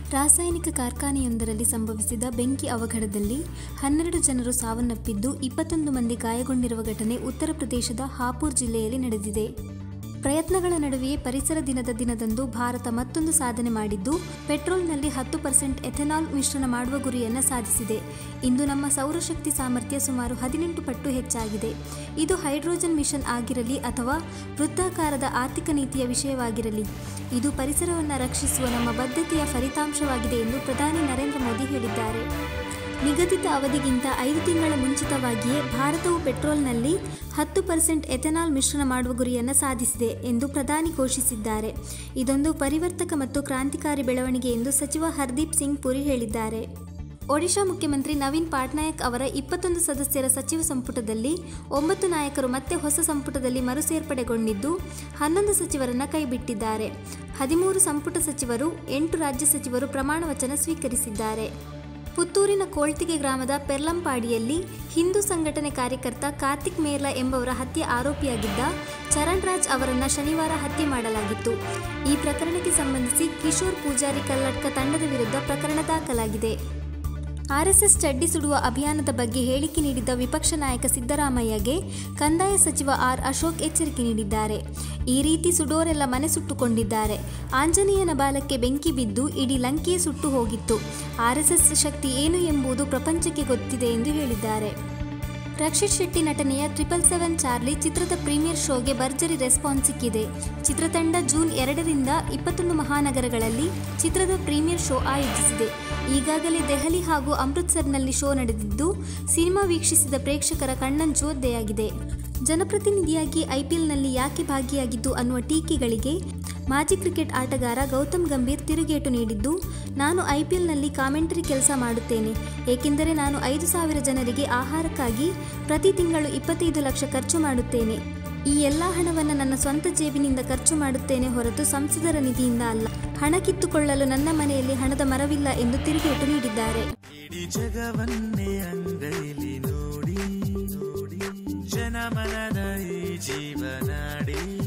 ರಾಸಾಯನಿಕ ಕಾರ್ಖಾನೆಯೊಂದರಲ್ಲಿ ಸಂಭವಿಸಿದ ಬೆಂಕಿ ಅವಘಡದಲ್ಲಿ ಹನ್ನೆರಡು ಜನರು ಸಾವನ್ನಪ್ಪಿದ್ದು ಇಪ್ಪತ್ತೊಂದು ಮಂದಿ ಗಾಯಗೊಂಡಿರುವ ಘಟನೆ ಉತ್ತರ ಪ್ರದೇಶದ ಹಾಪುರ್ ಜಿಲ್ಲೆಯಲ್ಲಿ ನಡೆದಿದೆ ಪ್ರಯತ್ನಗಳ ನಡುವೆಯೇ ಪರಿಸರ ದಿನದ ದಿನದಂದು ಭಾರತ ಮತ್ತೊಂದು ಸಾಧನೆ ಮಾಡಿದ್ದು ಪೆಟ್ರೋಲ್ನಲ್ಲಿ ಹತ್ತು ಪರ್ಸೆಂಟ್ ಎಥೆನಾಲ್ ಮಿಶ್ರಣ ಮಾಡುವ ಗುರಿಯನ್ನು ಸಾಧಿಸಿದೆ ಇಂದು ನಮ್ಮ ಸೌರಶಕ್ತಿ ಸಾಮರ್ಥ್ಯ ಸುಮಾರು ಹದಿನೆಂಟು ಪಟ್ಟು ಹೆಚ್ಚಾಗಿದೆ ಇದು ಹೈಡ್ರೋಜನ್ ಮಿಷನ್ ಆಗಿರಲಿ ಅಥವಾ ವೃತ್ತಾಕಾರದ ಆರ್ಥಿಕ ನೀತಿಯ ವಿಷಯವಾಗಿರಲಿ ಇದು ಪರಿಸರವನ್ನು ರಕ್ಷಿಸುವ ನಮ್ಮ ಬದ್ಧತೆಯ ಫಲಿತಾಂಶವಾಗಿದೆ ಎಂದು ಪ್ರಧಾನಿ ನರೇಂದ್ರ ಮೋದಿ ಹೇಳಿದ್ದಾರೆ ನಿಗದಿತ ಅವಧಿಗಿಂತ ಐದು ತಿಂಗಳ ಮುಂಚಿತವಾಗಿಯೇ ಭಾರತವು ಪೆಟ್ರೋಲ್ನಲ್ಲಿ ಹತ್ತು ಪರ್ಸೆಂಟ್ ಎಥೆನಾಲ್ ಮಿಶ್ರಣ ಮಾಡುವ ಗುರಿಯನ್ನು ಸಾಧಿಸಿದೆ ಎಂದು ಪ್ರಧಾನಿ ಘೋಷಿಸಿದ್ದಾರೆ ಇದೊಂದು ಪರಿವರ್ತಕ ಮತ್ತು ಕ್ರಾಂತಿಕಾರಿ ಬೆಳವಣಿಗೆ ಎಂದು ಸಚಿವ ಹರ್ದೀಪ್ ಸಿಂಗ್ ಪುರಿ ಹೇಳಿದ್ದಾರೆ ಒಡಿಶಾ ಮುಖ್ಯಮಂತ್ರಿ ನವೀನ್ ಪಟ್ನಾಯಕ್ ಅವರ ಇಪ್ಪತ್ತೊಂದು ಸದಸ್ಯರ ಸಚಿವ ಸಂಪುಟದಲ್ಲಿ ಒಂಬತ್ತು ನಾಯಕರು ಮತ್ತೆ ಹೊಸ ಸಂಪುಟದಲ್ಲಿ ಮರುಸೇರ್ಪಡೆಗೊಂಡಿದ್ದು ಹನ್ನೊಂದು ಸಚಿವರನ್ನ ಕೈಬಿಟ್ಟಿದ್ದಾರೆ ಹದಿಮೂರು ಸಂಪುಟ ಸಚಿವರು ಎಂಟು ರಾಜ್ಯ ಸಚಿವರು ಪ್ರಮಾಣ ವಚನ ಸ್ವೀಕರಿಸಿದ್ದಾರೆ ಪುತ್ತೂರಿನ ಕೋಳ್ತಿಗೆ ಗ್ರಾಮದ ಪೆರ್ಲಂಪಾಡಿಯಲ್ಲಿ ಹಿಂದೂ ಸಂಘಟನೆ ಕಾರ್ಯಕರ್ತ ಕಾರ್ತಿಕ್ ಮೇರ್ಲಾ ಎಂಬವರ ಹತ್ಯೆ ಆರೋಪಿಯಾಗಿದ್ದ ಚರಣ್ ರಾಜ್ ಅವರನ್ನ ಶನಿವಾರ ಹತ್ಯೆ ಮಾಡಲಾಗಿತ್ತು ಈ ಪ್ರಕರಣಕ್ಕೆ ಸಂಬಂಧಿಸಿ ಕಿಶೋರ್ ಪೂಜಾರಿ ಕಲ್ಲಡ್ಕ ತಂಡದ ವಿರುದ್ಧ ಪ್ರಕರಣ ದಾಖಲಾಗಿದೆ ಆರ್ಎಸ್ಎಸ್ ಚಡ್ಡಿ ಸುಡುವ ಅಭಿಯಾನದ ಬಗ್ಗೆ ಹೇಳಿಕೆ ನೀಡಿದ್ದ ವಿಪಕ್ಷ ನಾಯಕ ಸಿದ್ದರಾಮಯ್ಯಗೆ ಕಂದಾಯ ಸಚಿವ ಆರ್ ಅಶೋಕ್ ಎಚ್ಚರಿಕೆ ನೀಡಿದ್ದಾರೆ ಈ ರೀತಿ ಸುಡೋರೆಲ್ಲ ಮನೆ ಸುಟ್ಟುಕೊಂಡಿದ್ದಾರೆ ಆಂಜನೇಯನ ಬಾಲಕ್ಕೆ ಬೆಂಕಿ ಬಿದ್ದು ಇಡೀ ಲಂಕೆಯೇ ಸುಟ್ಟು ಹೋಗಿತ್ತು ಆರ್ಎಸ್ಎಸ್ ಶಕ್ತಿ ಏನು ಎಂಬುದು ಪ್ರಪಂಚಕ್ಕೆ ಗೊತ್ತಿದೆ ಎಂದು ಹೇಳಿದ್ದಾರೆ ರಕ್ಷಿತ್ ಶೆಟ್ಟಿ ನಟನೆಯ ಟ್ರಿಪಲ್ ಸೆವೆನ್ ಚಾರ್ಲಿ ಚಿತ್ರದ ಪ್ರೀಮಿಯರ್ ಶೋಗೆ ಭರ್ಜರಿ ರೆಸ್ಪಾನ್ಸ್ ಸಿಕ್ಕಿದೆ ಚಿತ್ರತಂಡ ಜೂನ್ ಎರಡರಿಂದ ಇಪ್ಪತ್ತೊಂದು ಮಹಾನಗರಗಳಲ್ಲಿ ಚಿತ್ರದ ಪ್ರೀಮಿಯರ್ ಶೋ ಆಯೋಜಿಸಿದೆ ಈಗಾಗಲೇ ದೆಹಲಿ ಹಾಗೂ ಅಮೃತ್ಸರ್ನಲ್ಲಿ ಶೋ ನಡೆದಿದ್ದು ಸಿನಿಮಾ ವೀಕ್ಷಿಸಿದ ಪ್ರೇಕ್ಷಕರ ಕಣ್ಣಂಚು ಒದ್ದೆಯಾಗಿದೆ ಜನಪ್ರತಿನಿಧಿಯಾಗಿ ಐಪಿಎಲ್ನಲ್ಲಿ ಯಾಕೆ ಭಾಗಿಯಾಗಿದ್ದು ಅನ್ನುವ ಟೀಕೆಗಳಿಗೆ ಮಾಜಿ ಕ್ರಿಕೆಟ್ ಆಟಗಾರ ಗೌತಮ್ ಗಂಭೀರ್ ತಿರುಗೇಟು ನೀಡಿದ್ದು ನಾನು ಐಪಿಎಲ್ನಲ್ಲಿ ಕಾಮೆಂಟರಿ ಕೆಲಸ ಮಾಡುತ್ತೇನೆ ಏಕೆಂದರೆ ನಾನು ಐದು ಸಾವಿರ ಜನರಿಗೆ ಆಹಾರಕ್ಕಾಗಿ ಪ್ರತಿ ತಿಂಗಳು ಇಪ್ಪತ್ತೈದು ಲಕ್ಷ ಖರ್ಚು ಮಾಡುತ್ತೇನೆ ಈ ಎಲ್ಲ ಹಣವನ್ನು ನನ್ನ ಸ್ವಂತ ಜೇಬಿನಿಂದ ಖರ್ಚು ಮಾಡುತ್ತೇನೆ ಹೊರತು ಸಂಸದರ ನಿಧಿಯಿಂದ ಅಲ್ಲ ಹಣ ಕಿತ್ತುಕೊಳ್ಳಲು ನನ್ನ ಮನೆಯಲ್ಲಿ ಹಣದ ಮರವಿಲ್ಲ ಎಂದು ತಿರುಗೇಟು ನೀಡಿದ್ದಾರೆ ಇಡೀ ಜಗವನ್ನೇ ಅಂಗೈಲಿ ನೋಡಿ ನೋಡಿ ಜನಮನದ ಈ ಜೀವನಾಡಿ